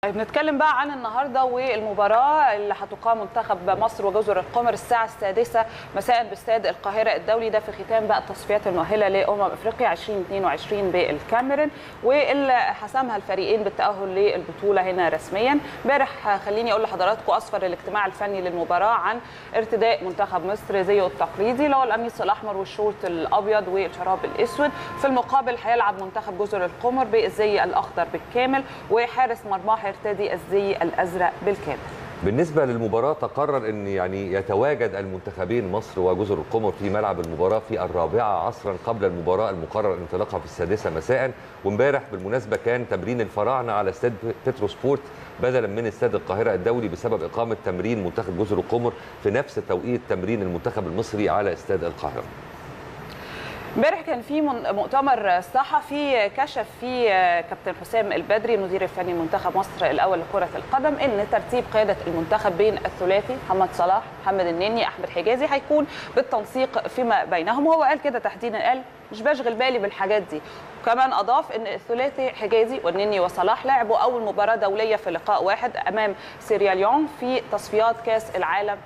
بنتكلم بقى عن النهارده والمباراه اللي هتقام منتخب مصر وجزر القمر الساعه السادسه مساء باستاد القاهره الدولي ده في ختام بقى التصفيات المؤهله لامم افريقيا 2022 بالكاميرون واللي حسمها الفريقين بالتاهل للبطوله هنا رسميا امبارح خليني اقول لحضراتكم اسفر الاجتماع الفني للمباراه عن ارتداء منتخب مصر زيه التقليدي اللي هو القميص الاحمر والشورت الابيض والشراب الاسود في المقابل هيلعب منتخب جزر القمر بالزي الاخضر بالكامل وحارس مرماه يرتدي الزي الازرق بالكامل بالنسبه للمباراه تقرر ان يعني يتواجد المنتخبين مصر وجزر القمر في ملعب المباراه في الرابعه عصرا قبل المباراه المقرر انطلاقها في السادسه مساء وامبارح بالمناسبه كان تمرين الفراعنه على استاد بترو سبورت بدلا من استاد القاهره الدولي بسبب اقامه تمرين منتخب جزر القمر في نفس توقيت تمرين المنتخب المصري على استاد القاهره امبارح كان في مؤتمر صحفي كشف فيه كابتن حسام البدري المدير الفني لمنتخب مصر الاول لكره القدم ان ترتيب قياده المنتخب بين الثلاثي محمد صلاح محمد النني احمد حجازي هيكون بالتنسيق فيما بينهم وهو قال كده تحديدا قال مش بشغل بالي بالحاجات دي وكمان اضاف ان الثلاثي حجازي والنني وصلاح لعبوا اول مباراه دوليه في لقاء واحد امام سيراليون في تصفيات كاس العالم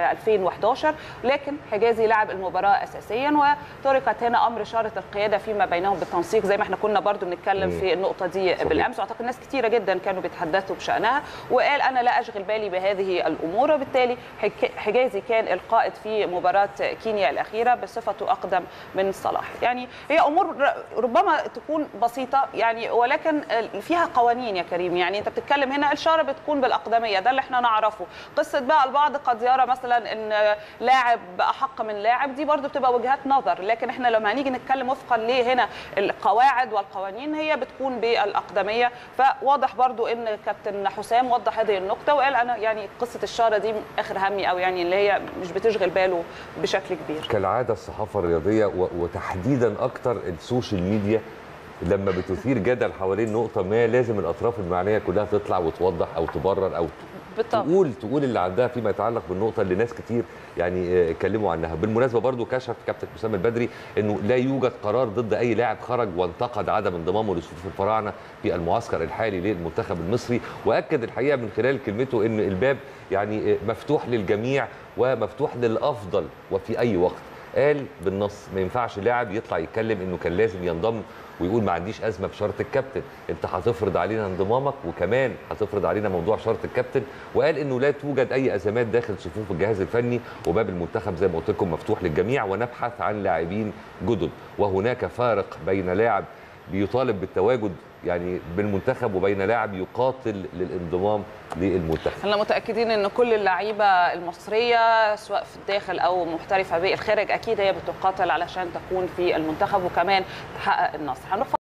2011 لكن حجازي لعب المباراه اساسيا وتركت هنا امر اشاره القياده فيما بينهم بالتنسيق زي ما احنا كنا برضو بنتكلم في النقطه دي صحيح. بالامس واعتقد ناس كثيره جدا كانوا بيتحدثوا بشانها وقال انا لا اشغل بالي بهذه الامور وبالتالي حجازي كان القائد في مباراه كينيا الاخيره بصفته اقدم من صلاح يعني هي امور ربما تكون بسيطه يعني ولكن فيها قوانين يا كريم يعني انت بتتكلم هنا الاشاره بتكون بالاقدميه ده اللي احنا نعرفه قصه بقى البعض قد يرى مثلا ان لاعب احق من لاعب دي برضو بتبقى وجهات نظر لكن احنا لما هنيجي نتكلم وفقا ليه هنا القواعد والقوانين هي بتكون بالاقدميه فواضح برضو ان كابتن حسام وضح هذه النقطه وقال انا يعني قصه الشاره دي اخر همي او يعني اللي هي مش بتشغل باله بشكل كبير كالعاده الصحافه الرياضيه وتحديدا اكتر السوشيال ميديا لما بتثير جدل حوالين نقطه ما لازم الاطراف المعنيه كلها تطلع وتوضح او تبرر او بالطبع. تقول تقول اللي عندها فيما يتعلق بالنقطه اللي ناس كتير يعني اتكلموا عنها بالمناسبه برضو كشف كابتن حسام البدري انه لا يوجد قرار ضد اي لاعب خرج وانتقد عدم انضمامه لصفوف الفراعنه في المعسكر الحالي للمنتخب المصري واكد الحقيقه من خلال كلمته ان الباب يعني مفتوح للجميع ومفتوح للافضل وفي اي وقت قال بالنص ما ينفعش لاعب يطلع يتكلم انه كان لازم ينضم ويقول ما عنديش ازمه بشرط الكابتن انت هتفرض علينا انضمامك وكمان هتفرض علينا موضوع شرط الكابتن وقال انه لا توجد اي ازمات داخل صفوف الجهاز الفني وباب المنتخب زي ما قلت لكم مفتوح للجميع ونبحث عن لاعبين جدد وهناك فارق بين لاعب بيطالب بالتواجد يعني بالمنتخب وبين لاعب يقاتل للانضمام للمنتخب احنا متاكدين ان كل اللعيبه المصريه سواء في الداخل او محترفه بالخارج اكيد هي بتقاتل علشان تكون في المنتخب وكمان تحقق النصر